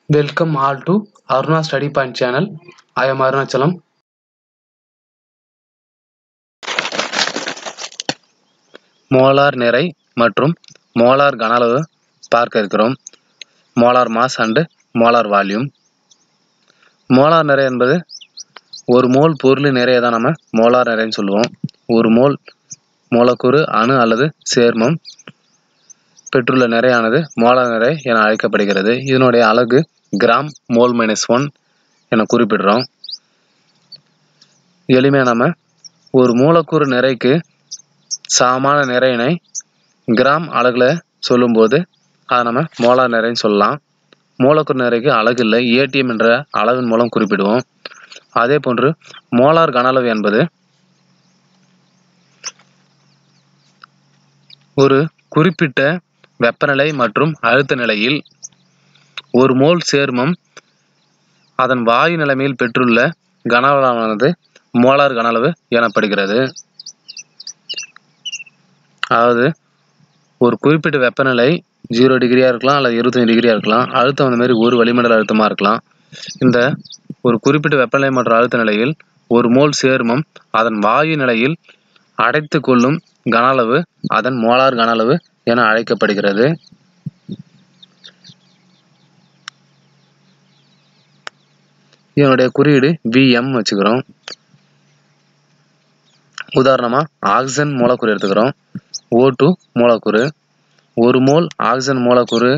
Welcome all to Aruna Study Point channel. I am Arunachalam. Molar நிறை மற்றும் molar கன அளவு பார்க்க இருக்கிறோம் molar mass and molar volume molar நிறை என்பது ஒரு மோல் பொருளின் நிறையை தான் நம்ம மோலார் நிறைன்னு சொல்லுவோம் ஒரு மோல் மூலக்கூறு அணு அல்லது சேர்மம் பெற்றுள்ள நிறையானது மோலார் நிறை என அழைக்கப்படுகிறது இதனுடைய அலகு கிராம் மோல் மைனஸ் ஒன் என குறிப்பிடுறோம் எளிமையாக நம்ம ஒரு மூலக்கூறு நிறைக்கு சமமான நிறையினை கிராம் அலகுல சொல்லும்போது அதை நம்ம மோலார் நிறைன்னு சொல்லலாம் மூலக்கூறு நிறைக்கு அலகு இல்லை ஏடிஎம் என்ற அளவின் மூலம் குறிப்பிடுவோம் அதே போன்று மோலார் கன அளவு என்பது ஒரு குறிப்பிட்ட வெப்பநிலை மற்றும் அழுத்த நிலையில் ஒரு மோல் சேர்மம் அதன் வாயு நிலைமையில் பெற்றுள்ள கன அளவானது மோலார் கன அளவு எனப்படுகிறது அதாவது ஒரு குறிப்பிட்ட வெப்பநிலை ஜீரோ டிகிரியாக இருக்கலாம் அல்லது இருபத்தஞ்சு டிகிரியாக இருக்கலாம் அழுத்தம் அந்த மாதிரி ஒரு வளிமண்டல அழுத்தமாக இருக்கலாம் இந்த ஒரு குறிப்பிட்ட வெப்பநிலை மற்றும் அழுத்த நிலையில் ஒரு மோல் சேர்மம் அதன் வாயு நிலையில் அடைத்து கொள்ளும் கன அளவு அதன் மோலார் கன அளவு என அழைக்கப்படுகிறது இதனுடைய குறியீடு விஎம் வச்சுக்கிறோம் உதாரணமாக ஆக்சிஜன் மூலக்கூறு எடுத்துக்கிறோம் ஓ டூ மூலக்கூறு ஒரு மோல் ஆக்சிஜன் மூலக்கூறு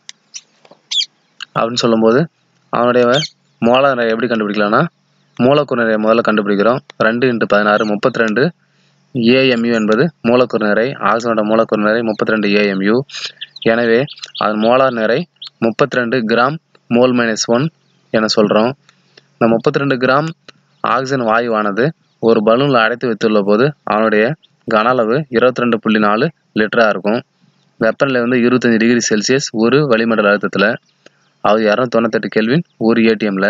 அப்படின்னு சொல்லும்போது அவனுடைய மோலார் நிறை எப்படி கண்டுபிடிக்கலாம்னா மூலக்கூறு நிறைய முதல்ல கண்டுபிடிக்கிறோம் ரெண்டு இன்ட்டு பதினாறு முப்பத்தி ரெண்டு ஏஎம்யூ என்பது மூலக்கூறு நிறை ஆக்சிஜனோட மூலக்கூறு நிறை முப்பத்தி ரெண்டு ஏஎம்யூ எனவே அதன் மோலார் நிறை முப்பத்தி ரெண்டு கிராம் மோல் மைனஸ் ஒன் என சொல்கிறோம் இந்த முப்பத்தி ரெண்டு கிராம் ஆக்சிஜன் வாயுவானது ஒரு பலூனில் அடைத்து வைத்துள்ள போது அவனுடைய கன அளவு இருபத்தி ரெண்டு புள்ளி நாலு லிட்டராக இருக்கும் வெப்பநிலை வந்து இருபத்தஞ்சி டிகிரி செல்சியஸ் ஒரு வளிமண்டல அழுத்தத்தில் அது இரநூத்தி தொண்ணூத்தெட்டு கெல்வின் ஒரு ஏடிஎம்மில்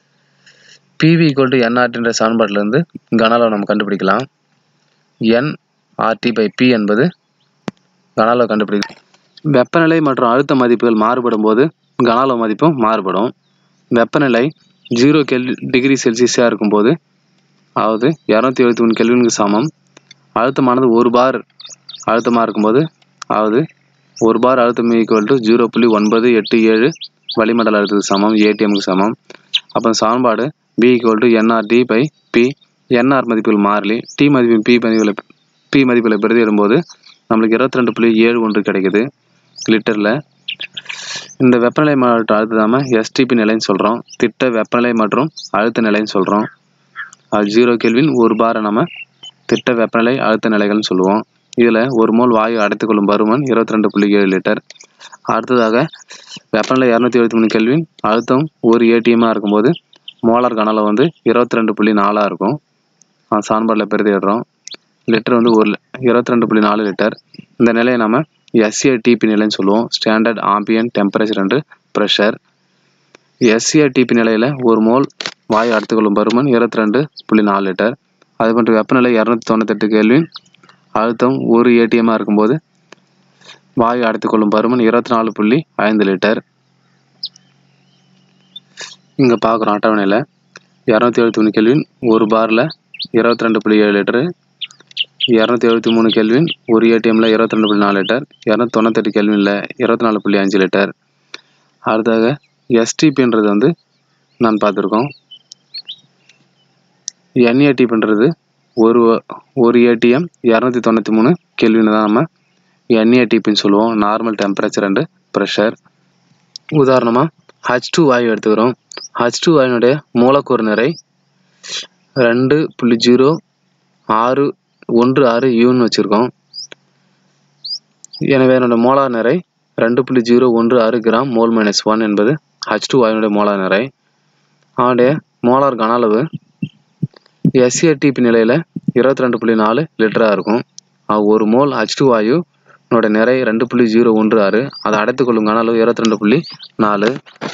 பிவி ஈக்குவல் டு என்ஆர்டின்ற சமன்பாட்டிலேருந்து கன அளவு நம்ம கண்டுபிடிக்கலாம் என் ஆர்டி பை பி என்பது கன அளவு கண்டுபிடிக்கும் வெப்பநிலை மற்றும் அழுத்த மதிப்புகள் மாறுபடும் போது கன அளவு மதிப்பும் மாறுபடும் வெப்பநிலை ஜீரோ கெல் டிகிரி செல்சியஸாக இருக்கும்போது அதாவது இரநூத்தி எழுபத்தி மூணு கெல்வினுக்கு சமம் அழுத்தமானது ஒரு பார் அழுத்தமாக இருக்கும்போது அதாவது ஒரு பார் அழுத்தம் ஈக்குவல் டு ஜீரோ புள்ளி ஒன்பது எட்டு ஏழு வளிமண்டல அழுத்தத்துக்கு சமம் ஏடிஎம்க்கு சமம் அப்போ சான்பாடு P equal to NR by P NR மதிப்புகள் மாறிலி டி மதிப்பு பி மதிப்புகளை பி மதிப்புகளை பிரதியிடும்போது நம்மளுக்கு இருபத்தி ரெண்டு புள்ளி ஏழு ஒன்று கிடைக்குது லிட்டரில் இந்த வெப்பநிலை மற்றும் அழுத்த நம்ம எஸ்டிபி நிலைன்னு சொல்கிறோம் திட்ட வெப்பநிலை மற்றும் அழுத்த நிலைன்னு சொல்கிறோம் அது ஜீரோ கெல்வின் ஒரு பாரை நம்ம திட்ட வெப்பநிலை அழுத்த நிலைகள்னு சொல்லுவோம் இதில் ஒரு மோல் வாயு அடைத்துக்கொள்ளும் பருமன் இருபத்தி ரெண்டு புள்ளி ஏழு லிட்டர் அடுத்ததாக வெப்பநிலை இரநூத்தி எழுபத்தி மூணு கெல்வின் அழுத்தம் ஒரு ஏடிஎம்மாக இருக்கும்போது மோலார் கனலை வந்து இருபத்தி ரெண்டு புள்ளி நாலாக இருக்கும் சான்பாடில் பெருதிடுறோம் லிட்டர் வந்து ஒரு இருபத்தி ரெண்டு புள்ளி நாலு லிட்டர் இந்த நிலையை நம்ம எஸ்சிஐடிபி நிலைன்னு சொல்லுவோம் standard ambient temperature and pressure எஸ்சிஐடிபி நிலையில் ஒரு மோல் வாயு அடுத்துக்கொள்ளும் பருமன் இருபத்தி ரெண்டு புள்ளி நாலு லிட்டர் அது போன்ற வெப்பநிலை இரநூத்தி தொண்ணூத்தெட்டு கேள்வின் அழுத்தம் ஒரு ஏடிஎம்மாக இருக்கும்போது வாயு அடுத்துக்கொள்ளும் பருமன் இருபத்தி நாலு புள்ளி ஐந்து லிட்டர் இங்கே பார்க்குறோம் அட்டவணையில் இரநூத்தி எழுபத்தி மூணு கெல்வின் ஒரு பாரில் இருபத்தி ரெண்டு புள்ளி ஏழு லிட்டரு இரநூத்தி எழுபத்தி மூணு கெல்வின் ஒரு ஏடிஎம்மில் இருபத்தி ரெண்டு புள்ளி நாலு லிட்டர் இரநூத்தி தொண்ணூத்தெட்டு கெல்வினில் இருபத்தி நாலு புள்ளி அஞ்சு லிட்டர் அடுத்தாக எஸ்டிபின்றது வந்து நான் பார்த்துருக்கோம் என்ஏடிபின்றது ஒரு ஒரு ஏடிஎம் இரநூத்தி தொண்ணூற்றி மூணு கெல்வின் தான் நம்ம என்ஏடிபின்னு சொல்லுவோம் நார்மல் டெம்பரேச்சர் அண்டு ப்ரெஷர் உதாரணமாக ஹச் டூ வாயு எடுத்துக்கிறோம் ஹச் டூ வாயுனுடைய மூலக்கூறு நிறை ரெண்டு புள்ளி ஜீரோ ஆறு ஒன்று ஆறு யூன்னு வச்சுருக்கோம் எனவே என்னோடய மோலார் நிறை ரெண்டு புள்ளி ஜீரோ ஒன்று ஆறு கிராம் மோல் மைனஸ் ஒன் என்பது ஹச் டூ வாயுனுடைய மோலார் நிறை அவனுடைய மோலார் கன அளவு எஸ்சிஆர்டிபி நிலையில் இருபத்தி ரெண்டு புள்ளி நாலு லிட்டராக இருக்கும் ஒரு மோல் ஹச் டூ வாயு என்னோட நிறை ரெண்டு புள்ளி ஜீரோ ஒன்று ஆறு அதை அடைத்துக்கொள்ளும் கன அளவு இருபத்தி ரெண்டு புள்ளி நாலு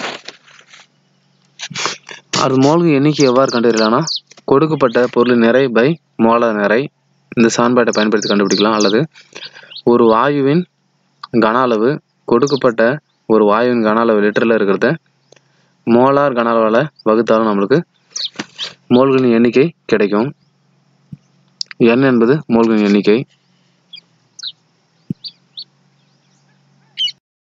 அது மோல்கு எண்ணிக்கை எவ்வாறு கண்டறியலாம்னா கொடுக்கப்பட்ட பொருள் நிறை பை மோலார் நிறை இந்த சான்பாட்டை பயன்படுத்தி கண்டுபிடிக்கலாம் அல்லது ஒரு வாயுவின் கன அளவு கொடுக்கப்பட்ட ஒரு வாயுவின் கன அளவு லிட்டரில் இருக்கிறத மோலார் கன அளவால் வகுத்தாலும் நம்மளுக்கு மோல்களின் எண்ணிக்கை கிடைக்கும் n என்பது மோல்களின் எண்ணிக்கை